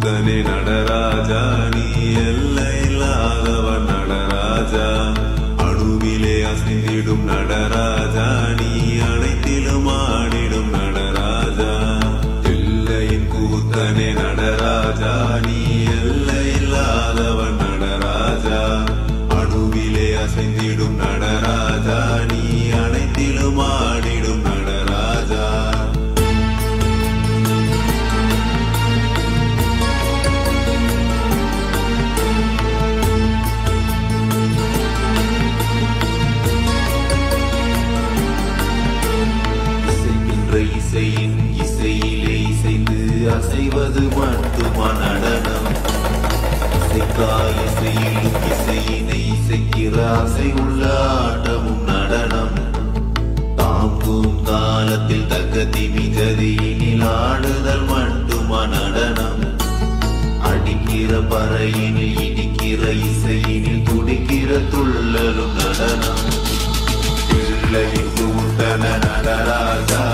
கூத்தனே நடராஜா நீ எல்லையில்லாதவன் நடராஜா அணுவிலே அசைந்திடும் நடராஜா நீ அனைத்திலும் ஆடிடும் நடராஜா எல்லையின் கூத்தனே நடராஜா நீ எல்லையில்லாதவன் நடராஜா அணுவிலே அசைந்திடும் நடராஜா நீ அனைத்திலும் ஆடிடும் நடராஜா இசைக்கின்ற இசையின் இசையிலே இசைந்து அசைவது மட்டுமா நடனம் இசைக்காய் இசையிலும் இசையினை இசைக்கிற அசை உள்ள ஆட்டமும் நடனம் தாங்கும் காலத்தில் தக்க திமி ஜதியினில் ஆடுதல் மட்டுமா நடனம் அடிக்கிற பறையினில் இடிக்கிற இசையினில் துடிக்கிற துள்ளலும் நடனம் பிள்ளையின் கூட்டன நடராஜா